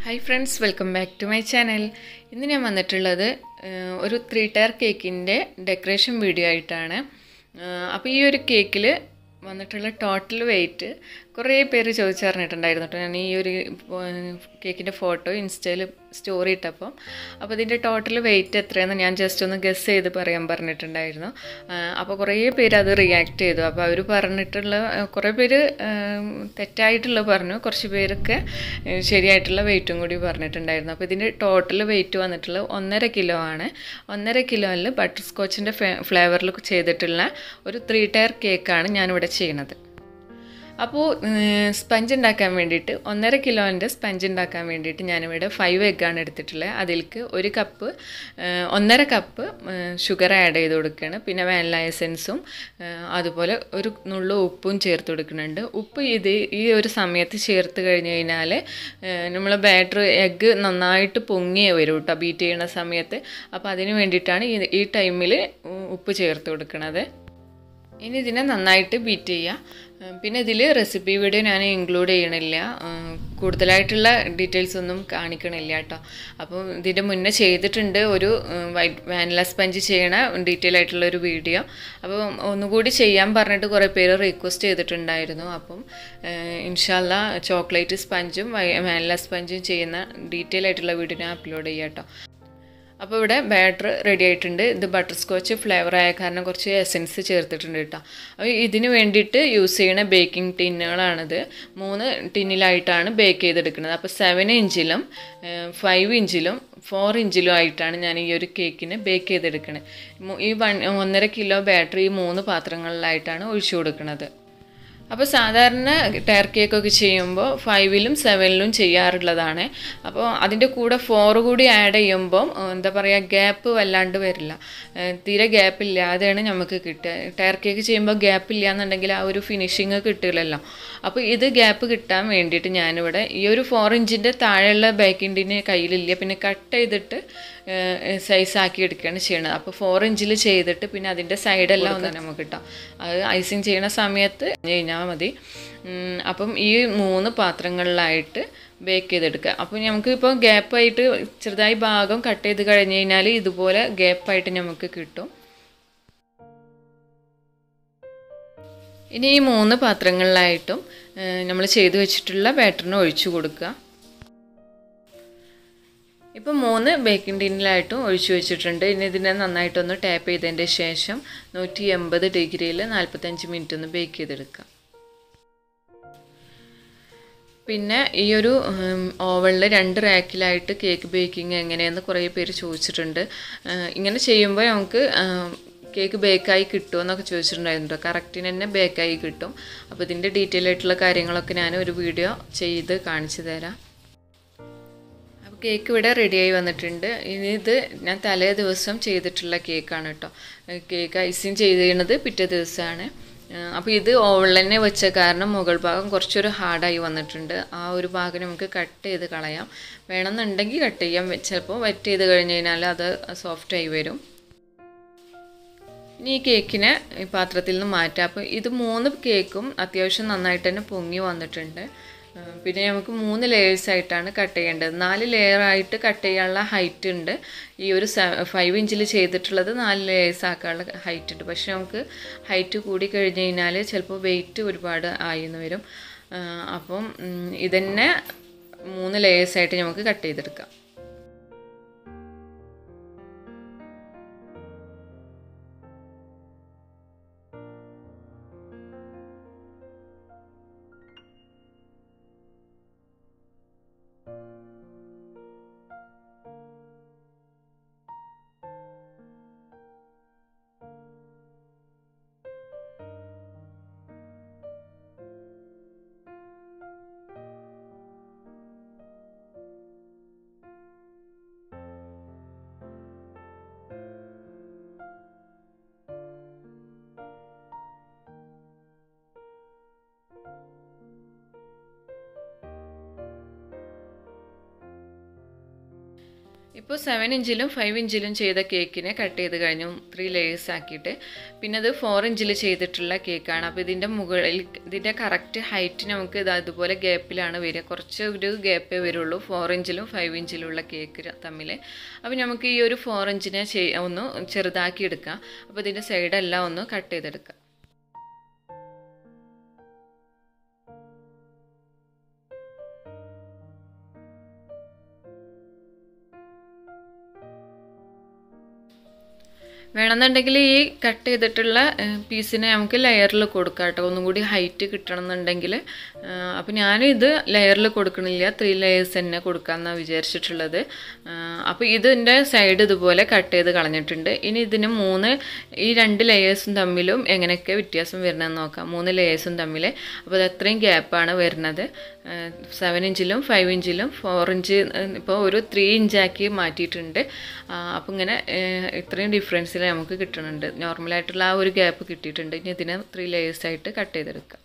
hi friends welcome back to my channel ഇന്ന് ഞാൻ വന്നിട്ടുള്ളത് ഏഹ്, ഒരു ത്രീ ടയർ കേക്കിൻ്റെ ഡെക്കറേഷൻ വീഡിയോ ആയിട്ടാണ് അപ്പോൾ ഈ ഒരു കേക്കിൽ വന്നിട്ടുള്ള ടോട്ടൽ വെയിറ്റ് കുറേ പേര് ചോദിച്ചറിഞ്ഞിട്ടുണ്ടായിരുന്നു കേട്ടോ ഞാൻ ഈ ഒരു കേക്കിൻ്റെ ഫോട്ടോ ഇൻസ്റ്റയിൽ സ്റ്റോറി ഇട്ടപ്പം അപ്പോൾ ഇതിൻ്റെ ടോട്ടൽ വെയിറ്റ് എത്രയെന്ന് ഞാൻ ജസ്റ്റ് ഒന്ന് ഗസ് ചെയ്ത് പറയാൻ പറഞ്ഞിട്ടുണ്ടായിരുന്നു അപ്പോൾ കുറേ പേര് അത് റിയാക്ട് ചെയ്തു അപ്പോൾ അവർ പറഞ്ഞിട്ടുള്ള ആ, കുറേ പേര് ആ, തെറ്റായിട്ടുള്ള പറഞ്ഞു കുറച്ച് പേരൊക്കെ ആ, ശരിയായിട്ടുള്ള വെയിറ്റും കൂടി പറഞ്ഞിട്ടുണ്ടായിരുന്നു അപ്പോൾ ഇതിൻ്റെ ടോട്ടൽ വെയിറ്റ് വന്നിട്ടുള്ളത് ഒന്നര കിലോ ആണ് ഒന്നര കിലോയിൽ ബട്ടർ സ്കോച്ചിൻ്റെ ഫ്ലേവറിൽ ചെയ്തിട്ടുള്ള ഒരു ത്രീ ടയർ കേക്കാണ് ഞാനിവിടെ ചെയ്യുന്നത് അപ്പോൾ സ്പഞ്ച് ഉണ്ടാക്കാൻ വേണ്ടിയിട്ട് ഒന്നര കിലോൻ്റെ സ്പഞ്ച് ഉണ്ടാക്കാൻ വേണ്ടിയിട്ട് ഞാനിവിടെ ഫൈവ് എഗ്ഗാണ് എടുത്തിട്ടുള്ളത് അതിലേക്ക് ഒരു കപ്പ് ഒന്നര കപ്പ് ഷുഗർ ആഡ് ചെയ്ത് കൊടുക്കുകയാണ് പിന്നെ വാനില എസൻസും അതുപോലെ ഒരു നുള്ളു ഉപ്പും ചേർത്ത് കൊടുക്കുന്നുണ്ട് ഉപ്പ് ഇത് ഈ ഒരു സമയത്ത് ചേർത്ത് കഴിഞ്ഞ് കഴിഞ്ഞാൽ നമ്മൾ ബാറ്റർ എഗ്ഗ് നന്നായിട്ട് പൊങ്ങിയേ വരും കേട്ടോ ബീറ്റ് ചെയ്യുന്ന സമയത്ത് അപ്പോൾ അതിന് വേണ്ടിയിട്ടാണ് ഈ ഈ ടൈമിൽ ഉപ്പ് ചേർത്ത് കൊടുക്കുന്നത് ഇനി ഇതിനെ നന്നായിട്ട് ബീറ്റ് ചെയ്യുക ഉം, പിന്നെ ഇതിൽ റെസിപ്പി വീഡിയോ ഞാൻ ഇൻക്ലൂഡ് ചെയ്യണില്ല ഉം, കൂടുതലായിട്ടുള്ള ഡീറ്റെയിൽസ് ഒന്നും കാണിക്കണില്ല കേട്ടോ അപ്പോൾ ഇതിൻ്റെ മുന്നേ ചെയ്തിട്ടുണ്ട് ഒരു വൈറ്റ് വാനില സ്പഞ്ച് ചെയ്യണ ഡീറ്റെയിൽ ആയിട്ടുള്ള ഒരു വീഡിയോ അപ്പോൾ ഒന്നുകൂടി ചെയ്യാൻ പറഞ്ഞിട്ട് കുറേ പേര് റിക്വസ്റ്റ് ചെയ്തിട്ടുണ്ടായിരുന്നു അപ്പം ഇൻഷാല്ല ചോക്ലേറ്റ് സ്പഞ്ചും വാനില സ്പഞ്ചും ചെയ്യുന്ന ഡീറ്റെയിൽ ആയിട്ടുള്ള വീഡിയോ ഞാൻ അപ്ലോഡ് ചെയ്യാം കേട്ടോ അപ്പോൾ ഇവിടെ ബാറ്റർ റെഡി ആയിട്ടുണ്ട് ഇത് ബട്ടർ സ്കോച്ച് ഫ്ലേവർ ആയ കാരണം കുറച്ച് എസൻസ് ചേർത്തിട്ടുണ്ട് കേട്ടോ അപ്പോൾ ഇതിന് വേണ്ടിയിട്ട് യൂസ് ചെയ്യുന്ന ബേക്കിംഗ് ടിന്നുകളാണിത് മൂന്ന് ടിന്നിലായിട്ടാണ് ബേക്ക് ചെയ്തെടുക്കുന്നത് അപ്പോൾ സെവൻ ഇഞ്ചിലും ഫൈവ് ഇഞ്ചിലും ഫോർ ഇഞ്ചിലും ആയിട്ടാണ് ഞാൻ ഈ ഒരു കേക്കിന് ബേക്ക് ചെയ്തെടുക്കുന്നത് മു- ഈ വൺ ഒന്നര കിലോ ബാറ്ററി ഈ മൂന്ന് പാത്രങ്ങളിലായിട്ടാണ് ഒഴിച്ചു കൊടുക്കുന്നത് അപ്പോൾ സാധാരണ ടയർ കേക്കൊക്കെ ചെയ്യുമ്പോൾ ഫൈവിലും സെവനിലും ചെയ്യാറുള്ളതാണ് അപ്പോൾ അതിൻ്റെ കൂടെ ഫോർ കൂടി ആഡ് ചെയ്യുമ്പോൾ എന്താ പറയുക ഗ്യാപ്പ് വല്ലാണ്ട് വരില്ല ഏഹ് തീരെ ഗ്യാപ്പ് ഇല്ലാതെയാണ് നമുക്ക് കിട്ടുക ടയർ കേക്ക് ചെയ്യുമ്പോൾ ഗ്യാപ്പ് ഇല്ല എന്നുണ്ടെങ്കിൽ ആ ഒരു ഫിനിഷിങ് കിട്ടില്ലല്ലോ അപ്പോൾ ഇത് ഗ്യാപ്പ് കിട്ടാൻ വേണ്ടിയിട്ട് ഞാനിവിടെ ഈ ഒരു ഫോർ ഇഞ്ചിൻ്റെ താഴെയുള്ള ബേക്കിംഗ് ടിന് കയ്യിലില്ല പിന്നെ കട്ട് ചെയ്തിട്ട് സൈസ് ആക്കി എടുക്കുകയാണ് ചെയ്യണത് അപ്പോൾ ഫോർ ഇഞ്ചിൽ ചെയ്തിട്ട് പിന്നെ അതിൻ്റെ സൈഡെല്ലാം ഒന്ന് നമുക്ക് കിട്ടാം അത് ഐസിങ് ചെയ്യുന്ന സമയത്ത് കഴിഞ്ഞാൽ മതി ഉം, അപ്പം ഈ മൂന്ന് പാത്രങ്ങളിലായിട്ട് ബേക്ക് ചെയ്തെടുക്കുക അപ്പോൾ നമുക്ക് ഇപ്പോൾ ഗ്യാപ്പായിട്ട് ചെറുതായി ഭാഗം കട്ട് ചെയ്ത് കഴിഞ്ഞ് കഴിഞ്ഞാൽ ഇതുപോലെ ഗ്യാപ്പായിട്ട് നമുക്ക് കിട്ടും ഇനി ഈ മൂന്ന് പാത്രങ്ങളിലായിട്ടും നമ്മൾ ചെയ്തു വെച്ചിട്ടുള്ള ബാറ്ററിന് ഒഴിച്ചു കൊടുക്കുക ഇപ്പം മൂന്ന് ബേക്കിംഗ് ടിന്നിലായിട്ടും ഒഴിച്ചു വെച്ചിട്ടുണ്ട് ഇനി ഇതിനെ നന്നായിട്ടൊന്ന് ടാപ്പ് ചെയ്തതിൻ്റെ ശേഷം നൂറ്റി എൺപത് ഡിഗ്രിയിൽ നാൽപ്പത്തഞ്ച് മിനിറ്റ് ഒന്ന് ബേക്ക് ചെയ്തെടുക്കാം പിന്നെ ഈ ഒരു ഓവനിൽ രണ്ട് റാക്കിലായിട്ട് കേക്ക് ബേക്കിംഗ് എങ്ങനെയെന്ന് കുറേ പേര് ചോദിച്ചിട്ടുണ്ട് ഏഹ് ഇങ്ങനെ ചെയ്യുമ്പോൾ നമുക്ക് കേക്ക് ബേക്കായി കിട്ടുമോ എന്നൊക്കെ ചോദിച്ചിട്ടുണ്ടായിരുന്നു കറക്റ്റിന് തന്നെ ബേക്കായി കിട്ടും അപ്പോൾ ഇതിൻ്റെ ഡീറ്റെയിൽ ആയിട്ടുള്ള കാര്യങ്ങളൊക്കെ ഞാൻ ഒരു വീഡിയോ ചെയ്ത് കാണിച്ചു തരാം അപ്പോൾ കേക്ക് ഇവിടെ റെഡിയായി വന്നിട്ടുണ്ട് ഇനി ഇത് ഞാൻ തലേ ദിവസം ചെയ്തിട്ടുള്ള കേക്കാണ് കേട്ടോ കേക്ക് ഐസിങ് ചെയ്തിരുന്നത് പിറ്റേ ദിവസമാണ് അപ്പോൾ ഇത് ഓവനിൽ തന്നെ വെച്ച കാരണം മുകൾ ഭാഗം കുറച്ചൊരു ഹാർഡായി വന്നിട്ടുണ്ട് ആ ഒരു ഭാഗം നമുക്ക് കട്ട് ചെയ്ത് കളയാം വേണമെന്നുണ്ടെങ്കിൽ കട്ട് ചെയ്യാം ചിലപ്പോൾ വെറ്റ് ചെയ്ത് കഴിഞ്ഞ് കഴിഞ്ഞാൽ അത് സോഫ്റ്റായി വരും ഇനി ഈ കേക്കിനെ ഈ പാത്രത്തിൽ നിന്ന് മാറ്റാം അപ്പോൾ ഇത് മൂന്ന് കേക്കും അത്യാവശ്യം നന്നായിട്ട് തന്നെ പൊങ്ങി വന്നിട്ടുണ്ട് ആ, പിന്നെ നമുക്ക് മൂന്ന് ലെയേഴ്സ് ആയിട്ടാണ് കട്ട് ചെയ്യേണ്ടത് നാല് ലെയർ ആയിട്ട് കട്ട് ചെയ്യാനുള്ള ഹൈറ്റ് ഉണ്ട് ഈ ഒരു ഫൈവ് ഇഞ്ചിൽ ചെയ്തിട്ടുള്ളത് നാല് ലെയേഴ്സ് ആക്കാനുള്ള ഹൈറ്റ് ഉണ്ട് പക്ഷെ നമുക്ക് ഹൈറ്റ് കൂടി കഴിഞ്ഞ് കഴിഞ്ഞാൽ ചിലപ്പോൾ വെയിറ്റ് ഒരുപാട് ആയിന്ന് വരും ആ, അപ്പം ഉം, ഇതന്നെ മൂന്ന് ലെയേഴ്സ് ആയിട്ട് നമുക്ക് കട്ട് ചെയ്തെടുക്കാം ഇപ്പോൾ സെവൻ ഇഞ്ചിലും ഫൈവ് ഇഞ്ചിലും ചെയ്ത കേക്കിനെ കട്ട് ചെയ്ത് കഴിഞ്ഞു ത്രീ ലെയേഴ്സ് ആക്കിയിട്ട് പിന്നെ അത് ഫോർ ഇഞ്ചിൽ ചെയ്തിട്ടുള്ള കേക്കാണ് അപ്പോൾ ഇതിൻ്റെ മുകളിൽ ഇതിൻ്റെ കറക്റ്റ് ഹൈറ്റ് നമുക്ക് ഇത് അതുപോലെ ഗ്യാപ്പിലാണ് വരിക കുറച്ച് ഒരു ഗ്യാപ്പേ വരുള്ളൂ ഫോർ ഇഞ്ചിലും ഫൈവ് ഇഞ്ചിലുള്ള കേക്ക് തമ്മിൽ അപ്പോൾ നമുക്ക് ഈ ഒരു ഫോർ ഇഞ്ചിനെ ചെയ് ഒന്ന് ചെറുതാക്കി എടുക്കാം അപ്പോൾ ഇതിൻ്റെ സൈഡെല്ലാം ഒന്ന് കട്ട് ചെയ്തെടുക്കാം വേണമെന്നുണ്ടെങ്കിൽ ഈ കട്ട് ചെയ്തിട്ടുള്ള പീസിനെ നമുക്ക് ലെയറിൽ കൊടുക്കാം കേട്ടോ ഒന്നും കൂടി ഹൈറ്റ് കിട്ടണം എന്നുണ്ടെങ്കിൽ അപ്പോൾ ഞാനിത് ലെയറിൽ കൊടുക്കണില്ല ത്രീ ലെയേഴ്സ് തന്നെ കൊടുക്കാമെന്നാണ് വിചാരിച്ചിട്ടുള്ളത് അപ്പോൾ ഇതിൻ്റെ സൈഡ് ഇതുപോലെ കട്ട് ചെയ്ത് കളഞ്ഞിട്ടുണ്ട് ഇനി ഇതിന് മൂന്ന് ഈ രണ്ട് ലെയേഴ്സും തമ്മിലും എങ്ങനെയൊക്കെ വ്യത്യാസം വരണമെന്ന് നോക്കാം മൂന്ന് ലെയേഴ്സും തമ്മിൽ അപ്പോൾ അത് അത്രയും ഗ്യാപ്പാണ് വരുന്നത് സെവൻ ഇഞ്ചിലും ഫൈവ് ഇഞ്ചിലും ഫോർ ഇഞ്ച് ഇപ്പോൾ ഒരു ത്രീ ഇഞ്ചാക്കി മാറ്റിയിട്ടുണ്ട് അപ്പോൾ ഇങ്ങനെ ഇത്രയും ഡിഫറൻസിൽ നമുക്ക് കിട്ടുന്നുണ്ട് നോർമലായിട്ടുള്ള ആ ഒരു ഗ്യാപ്പ് കിട്ടിയിട്ടുണ്ട് ഇനി ഇതിനെ ത്രീ ലെയേഴ്സായിട്ട് കട്ട് ചെയ്തെടുക്കാം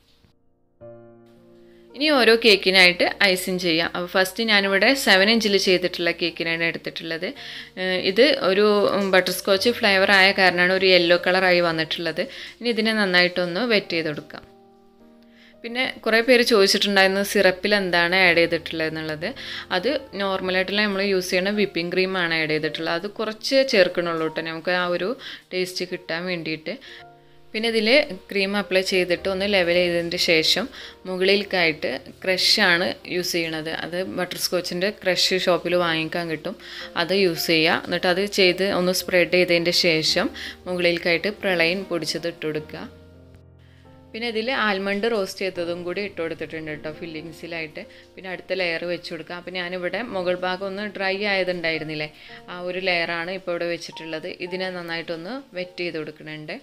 ഇനി ഓരോ കേക്കിനായിട്ട് ഐസിങ് ചെയ്യാം അപ്പോൾ ഫസ്റ്റ് ഞാനിവിടെ സെവൻ ഇഞ്ചിൽ ചെയ്തിട്ടുള്ള കേക്കിനാണ് എടുത്തിട്ടുള്ളത് ഇത് ഒരു ബട്ടർ സ്കോച്ച് ഫ്ലേവർ ആയ കാരണമാണ് ഒരു യെല്ലോ കളറായി വന്നിട്ടുള്ളത് ഇനി ഇതിനെ നന്നായിട്ടൊന്ന് വെറ്റ് ചെയ്ത് കൊടുക്കാം പിന്നെ കുറേ പേര് ചോദിച്ചിട്ടുണ്ടായിരുന്നു സിറപ്പിൽ എന്താണ് ആഡ് ചെയ്തിട്ടുള്ളത് എന്നുള്ളത് അത് നോർമലായിട്ടുള്ള നമ്മൾ യൂസ് ചെയ്യുന്ന വിപ്പിംഗ് ക്രീമാണ് ആഡ് ചെയ്തിട്ടുള്ളത് അത് കുറച്ച് ചേർക്കണുള്ളൂ കേട്ടോ നമുക്ക് ആ ഒരു ടേസ്റ്റ് കിട്ടാൻ വേണ്ടിയിട്ട് പിന്നെ ഇതിൽ ക്രീം അപ്ലൈ ചെയ്തിട്ട് ഒന്ന് ലെവൽ ചെയ്തതിന് ശേഷം മുകളിലേക്കായിട്ട് ക്രഷാണ് യൂസ് ചെയ്യണത് അത് ബട്ടർ സ്കോച്ചിൻ്റെ ക്രഷ് ഷോപ്പിൽ വാങ്ങിക്കാൻ കിട്ടും അത് യൂസ് ചെയ്യുക എന്നിട്ട് അത് ചെയ്ത് ഒന്ന് സ്പ്രെഡ് ചെയ്തതിൻ്റെ ശേഷം മുകളിലേക്കായിട്ട് പ്രളയം പൊടിച്ചത് ഇട്ട് കൊടുക്കുക പിന്നെ ഇതിൽ ആൽമണ്ട് റോസ്റ്റ് ചെയ്തതും കൂടി ഇട്ട് കൊടുത്തിട്ടുണ്ട് കേട്ടോ ഫില്ലിങ്സിലായിട്ട് പിന്നെ അടുത്ത ലെയർ വെച്ച് കൊടുക്കാം അപ്പോൾ ഞാനിവിടെ മുകൾ ഭാഗം ഒന്ന് ഡ്രൈ ആയതുണ്ടായിരുന്നില്ലേ ആ ഒരു ലെയറാണ് ഇപ്പോൾ ഇവിടെ വെച്ചിട്ടുള്ളത് ഇതിനെ നന്നായിട്ടൊന്ന് വെറ്റ് ചെയ്ത് കൊടുക്കുന്നുണ്ട്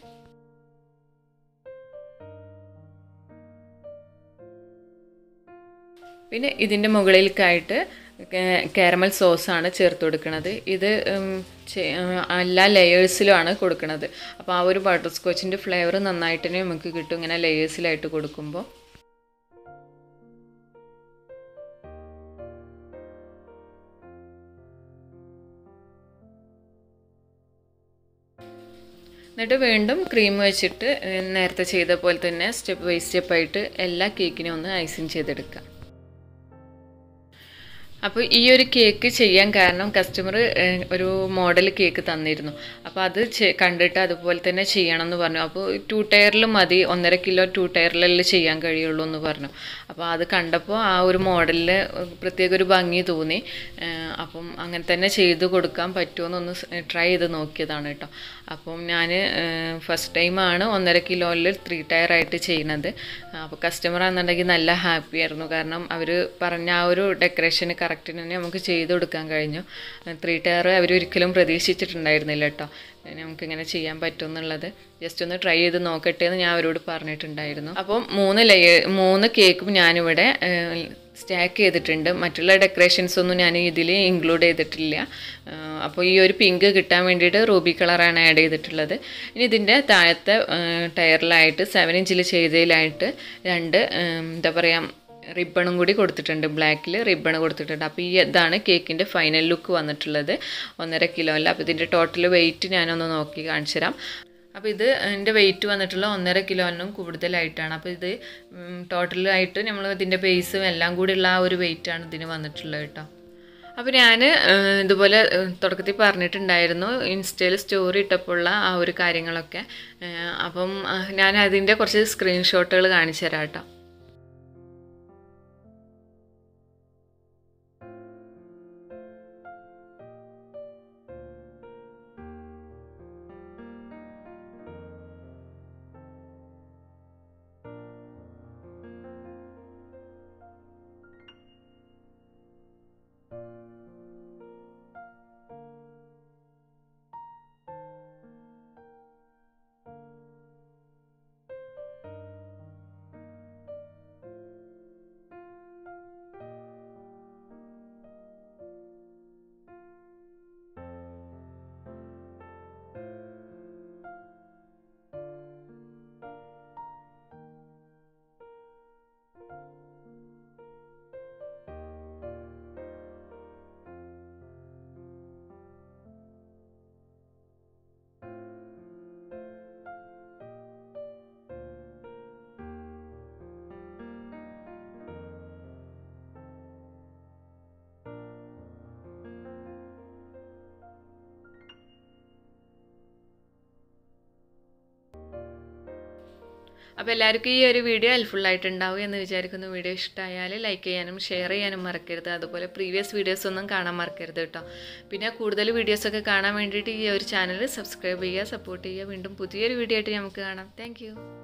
പിന്നെ ഇതിൻ്റെ മുകളിലേക്കായിട്ട് കാരമൽ സോസാണ് ചേർത്ത് കൊടുക്കുന്നത് ഇത് എല്ലാ ലെയേഴ്സിലുമാണ് കൊടുക്കുന്നത് അപ്പോൾ ആ ഒരു ബട്ടർ സ്കോച്ചിൻ്റെ ഫ്ലേവർ നന്നായിട്ട് തന്നെ നമുക്ക് കിട്ടും ഇങ്ങനെ ലെയേഴ്സിലായിട്ട് കൊടുക്കുമ്പോൾ എന്നിട്ട് വീണ്ടും ക്രീം വെച്ചിട്ട് നേരത്തെ ചെയ്ത പോലെ തന്നെ സ്റ്റെപ്പ് ബൈ സ്റ്റെപ്പായിട്ട് എല്ലാ കേക്കിനും ഒന്ന് ഐസിങ് ചെയ്തെടുക്കാം അപ്പോൾ ഈ ഒരു കേക്ക് ചെയ്യാൻ കാരണം കസ്റ്റമർ ഒരു മോഡൽ കേക്ക് തന്നിരുന്നു അപ്പോൾ അത് കണ്ടിട്ട് അതുപോലെ തന്നെ ചെയ്യണം എന്ന് പറഞ്ഞു അപ്പോൾ ടു ടയറിൽ മതി ഒന്നര കിലോ ടു ടയറിലല്ലേ ചെയ്യാൻ കഴിയുള്ളൂ എന്ന് പറഞ്ഞു അപ്പോൾ അത് കണ്ടപ്പോൾ ആ ഒരു മോഡലിൽ പ്രത്യേക ഒരു ഭംഗി തോന്നി അപ്പം അങ്ങനെ തന്നെ ചെയ്ത് കൊടുക്കാൻ പറ്റുമോയെന്നൊന്ന് ട്രൈ ചെയ്ത് നോക്കിയതാണ് കേട്ടോ അപ്പം ഞാൻ ഫസ്റ്റ് ടൈമാണ് ഒന്നര കിലോയിൽ ത്രീ ടയർ ആയിട്ട് ചെയ്യുന്നത് അപ്പോൾ കസ്റ്റമർ ആണെന്നുണ്ടെങ്കിൽ നല്ല ഹാപ്പി ആയിരുന്നു കാരണം അവർ പറഞ്ഞ ആ ഒരു ഡെക്കറേഷന് കറക്റ്റിന് തന്നെ നമുക്ക് ചെയ്ത് കൊടുക്കാൻ കഴിഞ്ഞു ത്രീ ടയർ അവർ ഒരിക്കലും പ്രതീക്ഷിച്ചിട്ടുണ്ടായിരുന്നില്ല കേട്ടോ നമുക്കിങ്ങനെ ചെയ്യാൻ പറ്റും എന്നുള്ളത് ജസ്റ്റ് ഒന്ന് ട്രൈ ചെയ്ത് നോക്കട്ടെ എന്ന് ഞാൻ അവരോട് പറഞ്ഞിട്ടുണ്ടായിരുന്നു അപ്പം മൂന്ന് ലെയർ മൂന്ന് കേക്കും ഞാനിവിടെ സ്റ്റാക്ക് ചെയ്തിട്ടുണ്ട് മറ്റുള്ള ഡെക്കറേഷൻസ് ഒന്നും ഞാൻ ഇതിൽ ഇൻക്ലൂഡ് ചെയ്തിട്ടില്ല അപ്പോൾ ഈ ഒരു പിങ്ക് കിട്ടാൻ വേണ്ടിയിട്ട് റൂബി കളറാണ് ആഡ് ചെയ്തിട്ടുള്ളത് ഇനി ഇതിൻ്റെ താഴത്തെ ടയറിലായിട്ട് സെവൻ ഇഞ്ചിൽ ചെയ്തതിലായിട്ട് രണ്ട് എന്താ പറയുക റിബണും കൂടി കൊടുത്തിട്ടുണ്ട് ബ്ലാക്കിൽ റിബൺ കൊടുത്തിട്ടുണ്ട് അപ്പോൾ ഈ ഇതാണ് കേക്കിൻ്റെ ഫൈനൽ ലുക്ക് വന്നിട്ടുള്ളത് ഒന്നര കിലോ അല്ല അപ്പോൾ ഇതിൻ്റെ ടോട്ടൽ വെയിറ്റ് ഞാനൊന്ന് നോക്കി കാണിച്ചു തരാം അപ്പോൾ ഇത് എൻ്റെ വെയിറ്റ് വന്നിട്ടുള്ള ഒന്നര കിലോനും കൂടുതലായിട്ടാണ് അപ്പോൾ ഇത് ടോട്ടലായിട്ട് നമ്മൾ ഇതിൻ്റെ ബേസും എല്ലാം കൂടിയുള്ള ആ ഒരു വെയിറ്റാണ് ഇതിന് വന്നിട്ടുള്ളത് കേട്ടോ അപ്പോൾ ഞാൻ ഇതുപോലെ തുടക്കത്തിൽ പറഞ്ഞിട്ടുണ്ടായിരുന്നു ഇൻസ്റ്റയിൽ സ്റ്റോറി ഇട്ടപ്പോഴുള്ള ആ ഒരു കാര്യങ്ങളൊക്കെ അപ്പം ഞാൻ അതിൻ്റെ കുറച്ച് സ്ക്രീൻഷോട്ടുകൾ കാണിച്ചു തരാം കേട്ടോ അപ്പോൾ എല്ലാവർക്കും ഈ ഒരു വീഡിയോ ഹെൽപ്ഫുൾ ആയിട്ടുണ്ടാവും എന്ന് വിചാരിക്കുന്നു വീഡിയോ ഇഷ്ടമായാൽ ലൈക്ക് ചെയ്യാനും ഷെയർ ചെയ്യാനും മറക്കരുത് അതുപോലെ പ്രീവിയസ് വീഡിയോസ് ഒന്നും കാണാൻ മറക്കരുത് കേട്ടോ പിന്നെ കൂടുതൽ വീഡിയോസൊക്കെ കാണാൻ വേണ്ടിയിട്ട് ഈ ഒരു ചാനൽ സബ്സ്ക്രൈബ് ചെയ്യുക സപ്പോർട്ട് ചെയ്യുക വീണ്ടും പുതിയൊരു വീഡിയോ ആയിട്ട് നമുക്ക് കാണാം താങ്ക്